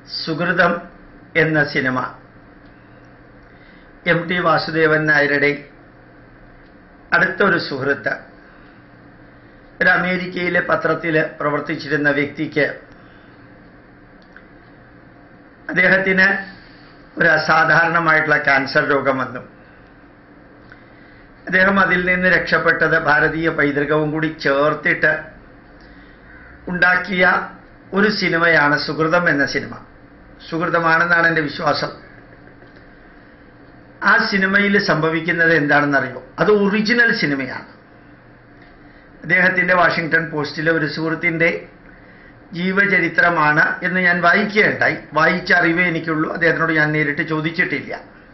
സുഹൃതം എന്ന cinema M T Vasudevan നായരുടെ അടുത്തൊരു സുഹൃത്ത് ഒരു അമേരിക്കയിലെ പത്രത്തിൽ പ്രവർത്തിച്ചിരുന്ന വ്യക്തിക്ക് അദ്ദേഹത്തിന് ഒരു അസാധാരണമായിട്ടുള്ള ക്യാൻസർ രോഗം വന്നു അദ്ദേഹം അതിൽ നിന്ന് രക്ഷപ്പെട്ടത് ഭാരതീയ പൈതൃകവും കൂടി ചേർത്തിട്ട് ഉണ്ടാക്കിയ ഒരു സിനിമയാണ് സുഹൃതം എന്ന സിനിമ സുഹൃതമാണെന്നാണ് എൻ്റെ വിശ്വാസം ആ സിനിമയിൽ സംഭവിക്കുന്നത് എന്താണെന്നറിയോ അത് ഒറിജിനൽ സിനിമയാണ് അദ്ദേഹത്തിൻ്റെ വാഷിങ്ടൺ പോസ്റ്റിലെ ഒരു സുഹൃത്തിൻ്റെ ജീവചരിത്രമാണ് എന്ന് ഞാൻ വായിക്കുകയുണ്ടായി വായിച്ച അറിവേ എനിക്കുള്ളൂ അദ്ദേഹത്തിനോട് ഞാൻ നേരിട്ട് ചോദിച്ചിട്ടില്ല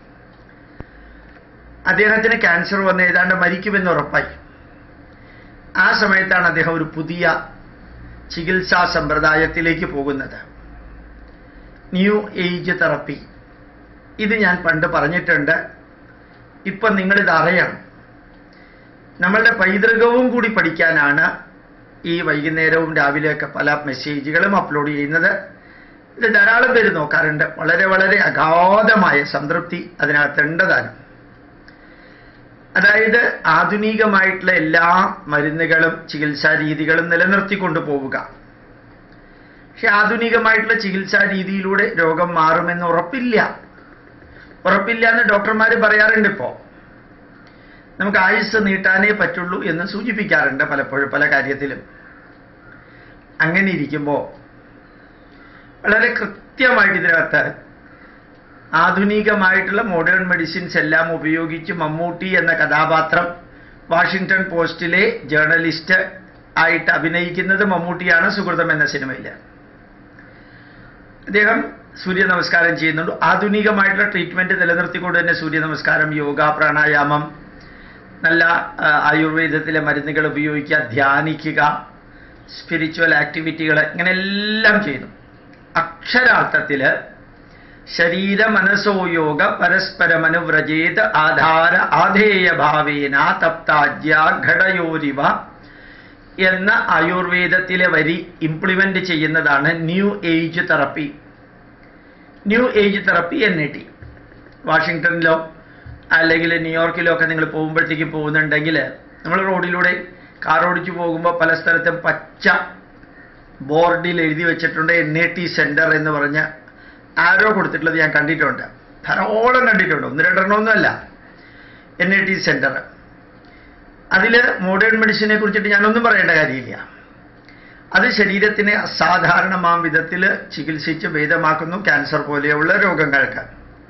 അദ്ദേഹത്തിന് ക്യാൻസർ വന്ന് ഏതാണ്ട് മരിക്കുമെന്ന് ഉറപ്പായി ആ സമയത്താണ് അദ്ദേഹം ഒരു പുതിയ ചികിത്സാ സമ്പ്രദായത്തിലേക്ക് പോകുന്നത് ന്യൂ ഏജ് തെറപ്പി ഇത് ഞാൻ പണ്ട് പറഞ്ഞിട്ടുണ്ട് ഇപ്പം നിങ്ങളിത് അറിയണം നമ്മളുടെ പൈതൃകവും കൂടി പഠിക്കാനാണ് ഈ വൈകുന്നേരവും രാവിലെയൊക്കെ പല മെസ്സേജുകളും അപ്ലോഡ് ചെയ്യുന്നത് ഇത് ധാരാളം പേര് നോക്കാറുണ്ട് വളരെ വളരെ അഗാധമായ സംതൃപ്തി അതിനകത്തുണ്ട് താനും അതായത് ആധുനികമായിട്ടുള്ള എല്ലാ മരുന്നുകളും ചികിത്സാ രീതികളും നിലനിർത്തിക്കൊണ്ടു പോവുക പക്ഷെ ആധുനികമായിട്ടുള്ള ചികിത്സാ രീതിയിലൂടെ രോഗം മാറുമെന്ന് ഉറപ്പില്ല ഉറപ്പില്ല എന്ന് ഡോക്ടർമാർ പറയാറുണ്ട് ഇപ്പോൾ നമുക്ക് ആയുസ് നീട്ടാനേ പറ്റുള്ളൂ എന്ന് സൂചിപ്പിക്കാറുണ്ട് പലപ്പോഴും പല കാര്യത്തിലും അങ്ങനെ ഇരിക്കുമ്പോൾ വളരെ കൃത്യമായിട്ട് ഇതിനകത്ത് ആധുനികമായിട്ടുള്ള മോഡേൺ മെഡിസിൻസ് എല്ലാം ഉപയോഗിച്ച് മമ്മൂട്ടി എന്ന കഥാപാത്രം വാഷിങ്ടൺ പോസ്റ്റിലെ ജേർണലിസ്റ്റ് ആയിട്ട് അഭിനയിക്കുന്നത് മമ്മൂട്ടിയാണ് സുഹൃതം എന്ന സിനിമയിൽ അദ്ദേഹം സൂര്യ നമസ്കാരം ചെയ്യുന്നുണ്ട് ആധുനികമായിട്ടുള്ള ട്രീറ്റ്മെന്റ് നിലനിർത്തിക്കൊണ്ട് തന്നെ സൂര്യ നമസ്കാരം യോഗ പ്രാണായാമം നല്ല ആയുർവേദത്തിലെ മരുന്നുകൾ ഉപയോഗിക്കുക ധ്യാനിക്കുക സ്പിരിച്വൽ ആക്ടിവിറ്റികൾ ഇങ്ങനെ എല്ലാം ചെയ്യുന്നു അക്ഷരാർത്ഥത്തിൽ ശരീര മനസ്സോ യോഗ പരസ്പരമനുവ്രജേത് ആധാര ആധേയ ഭാവേന തപ്താജ്യ ഘടയോരിവ എന്ന ആയുർവേദത്തിലെ വരി ഇംപ്ലിമെന്റ് ചെയ്യുന്നതാണ് new age therapy new age therapy N A T വാഷിങ്ടണിലോ അല്ലെങ്കിൽ ന്യൂയോർക്കിലോ ഒക്കെ നിങ്ങൾ പോകുമ്പോഴത്തേക്ക് പോകുന്നുണ്ടെങ്കിൽ നമ്മൾ റോഡിലൂടെ കാർ ഓടിച്ചു പോകുമ്പോൾ പല സ്ഥലത്തും പച്ച ബോർഡിൽ എഴുതി വെച്ചിട്ടുണ്ട് എൻ എ ടി സെന്റർ എന്ന് പറഞ്ഞ ആരോ കൊടുത്തിട്ടുള്ളത് ഞാൻ കണ്ടിട്ടുണ്ട് ധാരാളം കണ്ടിട്ടുണ്ട് ഒന്ന് രണ്ടെണ്ണമൊന്നുമല്ല എൻ എ ടി സെന്റർ അതിൽ മോഡേൺ മെഡിസിനെ കുറിച്ചിട്ട് ഞാനൊന്നും പറയേണ്ട കാര്യമില്ല അത് ശരീരത്തിനെ അസാധാരണമാം വിധത്തിൽ ചികിത്സിച്ച് ഭേദമാക്കുന്നു ക്യാൻസർ പോലെയുള്ള രോഗങ്ങൾക്ക്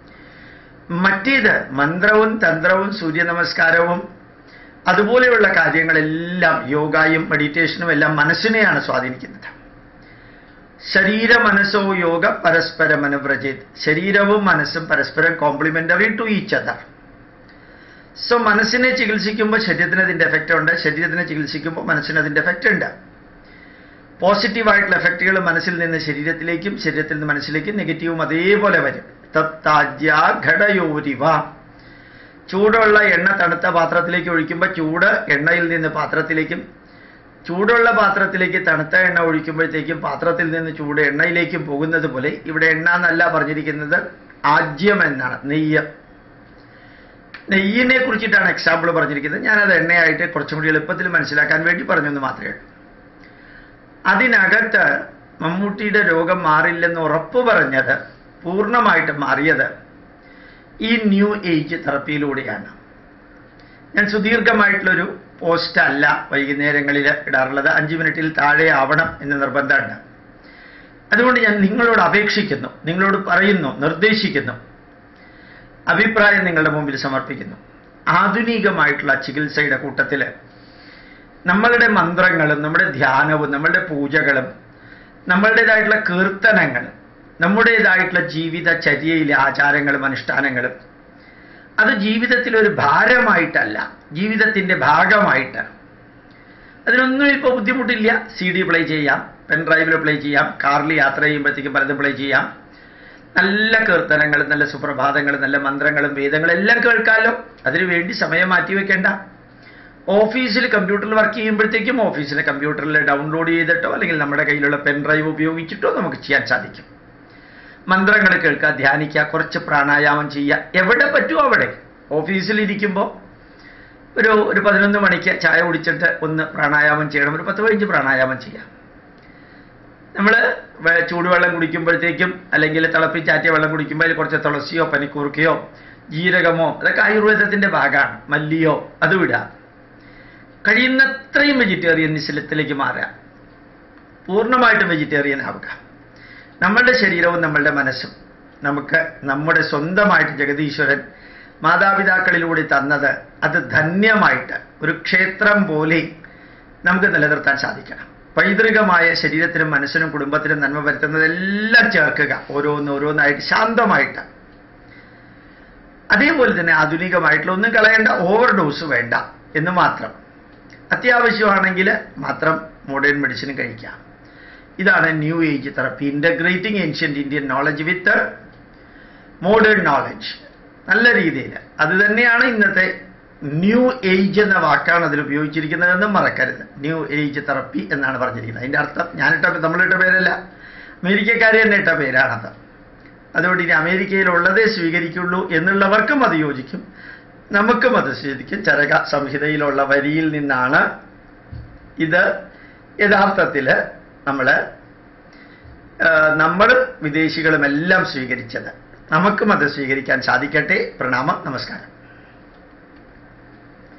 മറ്റേത് മന്ത്രവും തന്ത്രവും സൂര്യ നമസ്കാരവും അതുപോലെയുള്ള കാര്യങ്ങളെല്ലാം യോഗയും മെഡിറ്റേഷനും എല്ലാം മനസ്സിനെയാണ് സ്വാധീനിക്കുന്നത് ശരീര മനസ്സോ യോഗ പരസ്പരം അനുവ്രജേത് ശരീരവും മനസ്സും പരസ്പരം complementary to each other so മനസ്സിനെ ചികിത്സിക്കുമ്പോൾ ശരീരത്തിന് അതിൻ്റെ എഫക്റ്റ് ഉണ്ട് ശരീരത്തിനെ ചികിത്സിക്കുമ്പോൾ മനസ്സിന് അതിൻ്റെ എഫക്റ്റ് ഉണ്ട് പോസിറ്റീവായിട്ടുള്ള എഫക്റ്റുകൾ മനസ്സിൽ നിന്ന് ശരീരത്തിലേക്കും ശരീരത്തിൽ നിന്ന് മനസ്സിലേക്കും നെഗറ്റീവും അതേപോലെ വരും തത്താജ്യ ഘടയോരിവ ചൂടുള്ള എണ്ണ തണുത്ത പാത്രത്തിലേക്ക് ഒഴിക്കുമ്പോൾ ചൂട് എണ്ണയിൽ നിന്ന് പാത്രത്തിലേക്കും ചൂടുള്ള പാത്രത്തിലേക്ക് തണുത്ത എണ്ണ ഒഴിക്കുമ്പോഴത്തേക്കും പാത്രത്തിൽ നിന്ന് ചൂട് എണ്ണയിലേക്കും പോകുന്നത് പോലെ ഇവിടെ എണ്ണ എന്നല്ല പറഞ്ഞിരിക്കുന്നത് ആജ്യം എന്നാണ് നെയ്യ് നെയ്യിനെ കുറിച്ചിട്ടാണ് എക്സാമ്പിൾ പറഞ്ഞിരിക്കുന്നത് ഞാനത് എണ്ണയായിട്ട് കുറച്ചും കൂടി എളുപ്പത്തിൽ മനസ്സിലാക്കാൻ വേണ്ടി പറഞ്ഞെന്ന് മാത്രമേ ഉള്ളൂ അതിനകത്ത് മമ്മൂട്ടിയുടെ രോഗം മാറില്ലെന്ന് ഉറപ്പ് പറഞ്ഞത് പൂർണ്ണമായിട്ട് മാറിയത് ഈ ന്യൂ ഏജ് തെറപ്പിയിലൂടെയാണ് ഞാൻ സുദീർഘമായിട്ടുള്ളൊരു പോസ്റ്റ് അല്ല വൈകുന്നേരങ്ങളിൽ ഇടാറുള്ളത് അഞ്ച് മിനിറ്റിൽ താഴെ ആവണം എന്ന് നിർബന്ധമുണ്ട് അതുകൊണ്ട് ഞാൻ നിങ്ങളോട് അപേക്ഷിക്കുന്നു നിങ്ങളോട് പറയുന്നു നിർദ്ദേശിക്കുന്നു അഭിപ്രായം നിങ്ങളുടെ മുമ്പിൽ സമർപ്പിക്കുന്നു ആധുനികമായിട്ടുള്ള ചികിത്സയുടെ കൂട്ടത്തിൽ നമ്മളുടെ മന്ത്രങ്ങളും നമ്മുടെ ധ്യാനവും നമ്മളുടെ പൂജകളും നമ്മളുടേതായിട്ടുള്ള കീർത്തനങ്ങൾ നമ്മുടേതായിട്ടുള്ള ജീവിതചര്യയിലെ ആചാരങ്ങളും അനുഷ്ഠാനങ്ങളും അത് ജീവിതത്തിൽ ഒരു ഭാരമായിട്ടല്ല ജീവിതത്തിൻ്റെ ഭാഗമായിട്ട് അതിനൊന്നും ഇപ്പോൾ ബുദ്ധിമുട്ടില്ല സി ഡി പ്ലേ ചെയ്യാം പെൻ ഡ്രൈവിൽ പ്ലേ ചെയ്യാം കാറിൽ യാത്ര ചെയ്യുമ്പോഴത്തേക്കും പലതും പ്ലേ ചെയ്യാം നല്ല കീർത്തനങ്ങളും നല്ല സുപ്രഭാതങ്ങളും നല്ല മന്ത്രങ്ങളും വേദങ്ങളും എല്ലാം കേൾക്കാമല്ലോ അതിനു വേണ്ടി സമയം മാറ്റി വെക്കേണ്ട ഓഫീസിൽ കമ്പ്യൂട്ടറിൽ വർക്ക് ചെയ്യുമ്പോഴത്തേക്കും ഓഫീസിലെ കമ്പ്യൂട്ടറിൽ ഡൗൺലോഡ് ചെയ്തിട്ടോ അല്ലെങ്കിൽ നമ്മുടെ കയ്യിലുള്ള പെൻ ഡ്രൈവ് ഉപയോഗിച്ചിട്ടോ നമുക്ക് ചെയ്യാൻ സാധിക്കും മന്ത്രങ്ങൾ കേൾക്കുക ധ്യാനിക്കുക കുറച്ച് പ്രാണായാമം ചെയ്യുക എവിടെ പറ്റുമോ അവിടെ ഓഫീസിലിരിക്കുമ്പോൾ ഒരു ഒരു പതിനൊന്ന് മണിക്ക് ചായ കുടിച്ചിട്ട് ഒന്ന് പ്രാണായാമം ചെയ്യണം ഒരു പത്ത് പതിനഞ്ച് പ്രാണായാമം ചെയ്യാം നമ്മൾ ചൂടുവെള്ളം കുടിക്കുമ്പോഴത്തേക്കും അല്ലെങ്കിൽ തിളപ്പിച്ചാറ്റിയ വെള്ളം കുടിക്കുമ്പോൾ അതിൽ കുറച്ച് തുളസിയോ പനിക്കൂർക്കയോ ജീരകമോ അതൊക്കെ ആയുർവേദത്തിൻ്റെ ഭാഗമാണ് മല്ലിയോ അത് വിടാം കഴിയുന്നത്രയും വെജിറ്റേറിയനിസത്തിലേക്ക് മാറുക പൂർണ്ണമായിട്ടും വെജിറ്റേറിയൻ ആവുക നമ്മളുടെ ശരീരവും നമ്മളുടെ മനസ്സും നമുക്ക് നമ്മുടെ സ്വന്തമായിട്ട് ജഗതീശ്വരൻ മാതാപിതാക്കളിലൂടെ തന്നത് അത് ധന്യമായിട്ട് ഒരു ക്ഷേത്രം പോലെ നമുക്ക് നിലനിർത്താൻ സാധിക്കണം പൈതൃകമായ ശരീരത്തിനും മനസ്സിനും കുടുംബത്തിനും നന്മ വരുത്തുന്നതെല്ലാം ചേർക്കുക ഓരോന്ന് ഓരോന്നായിട്ട് ശാന്തമായിട്ട് അതേപോലെ തന്നെ ആധുനികമായിട്ടുള്ള ഒന്നും കളയേണ്ട ഓവർ ഡോസ് വേണ്ട എന്ന് മാത്രം അത്യാവശ്യമാണെങ്കിൽ മാത്രം മോഡേൺ മെഡിസിൻ കഴിക്കാം ഇതാണ് new age therapy integrating ancient Indian knowledge with modern knowledge നല്ല രീതിയിൽ അത് തന്നെയാണ് ഇന്നത്തെ ന്യൂ ഏജ് എന്ന വാക്കാണ് അതിൽ ഉപയോഗിച്ചിരിക്കുന്നതെന്നും മറക്കരുത് ന്യൂ ഏജ് തെറപ്പി എന്നാണ് പറഞ്ഞിരിക്കുന്നത് അതിൻ്റെ അർത്ഥം ഞാനിട്ട നമ്മളിട്ട പേരല്ല അമേരിക്കക്കാർ തന്നെ ഇട്ട പേരാണത് അതുകൊണ്ട് ഇനി അമേരിക്കയിലുള്ളതേ സ്വീകരിക്കുള്ളൂ എന്നുള്ളവർക്കും അത് യോജിക്കും നമുക്കും അത് സ്വീകരിക്കും ചരക സംഹിതയിലുള്ള വരിയിൽ നിന്നാണ് ഇത് യഥാർത്ഥത്തിൽ നമ്മൾ നമ്മൾ വിദേശികളുമെല്ലാം സ്വീകരിച്ചത് നമുക്കും അത് സ്വീകരിക്കാൻ സാധിക്കട്ടെ പ്രണാമം നമസ്കാരം